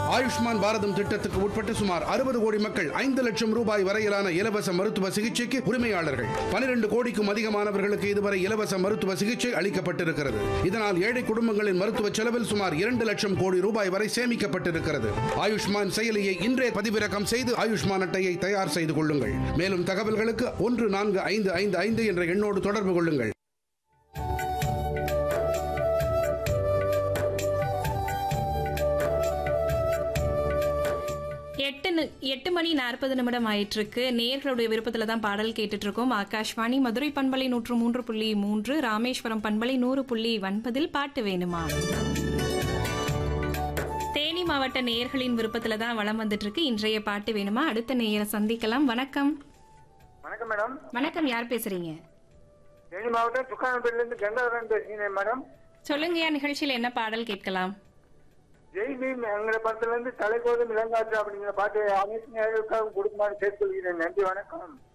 ஆயுஷ்மான் பாரதம் திட்டத்துக்கு உட்பட்ட சுமார் அறுபது கோடி மக்கள் ஐந்து லட்சம் ரூபாய் வரையிலான இலவச மருத்துவ சிகிச்சைக்கு உரிமையாளர்கள் பனிரெண்டு கோடிக்கும் அதிகமானவர்களுக்கு இதுவரை இலவச மருத்துவ சிகிச்சை அளிக்கப்பட்டிருக்கிறது இதனால் ஏழை குடும்பங்களின் மருத்துவ செலவில் சுமார் இரண்டு லட்சம் கோடி ரூபாய் வரை சேமிக்கப்பட்டிருக்கிறது ஆயுஷ்மான் செயலியை இன்றே பதிவிறக்கம் செய்து ஆயுஷ்மான் அட்டையை தயார் செய்து கொள்ளுங்கள் மேலும் தகவல்களுக்கு ஒன்று நான்கு ஐந்து ஐந்து ஐந்து என்ற எண்ணோடு தொடர்பு கொள்ளுங்கள் எட்டு நி- எட்டு மணி நாற்பது நிமிடம் ஆயிட்டிருக்கு நேர்களுடைய விருப்பத்துல தான் பாடல் கேட்டுட்டு இருக்கோம் ஆகாஷ்வாணி மதுரை பண்பலை நூற்று மூன்று புள்ளி மூன்று ராமேஸ்வரம் பண்பலை நூறு புள்ளி ஒன்பதில் பாட்டு வேணுமா தேனி மாவட்ட நேயர்களின் விருப்பத்துல தான் வளம் வந்துட்டு இருக்கு இன்றைய பாட்டு வேணுமா அடுத்த நேயரை சந்திக்கலாம் வணக்கம் வணக்கம் மேடம் வணக்கம் யார் பேசுறீங்க தேனி மாவட்டம் துக்கானப்பேட்டிலிருந்து கங்காதரன் பேசுகிறேன் மேடம் சொல்லுங்கயா நிகழ்ச்சியில் என்ன பாடல் கேட்கலாம் ஜெய் பீம் என்கிற படத்துல இருந்து தலைக்கோதும் இளங்காற்று அப்படிங்கிற பாட்டு அனைத்து நேர்களுக்காக கொடுக்குமாறு கேட்டுக்கொள்கிறேன் நன்றி வணக்கம்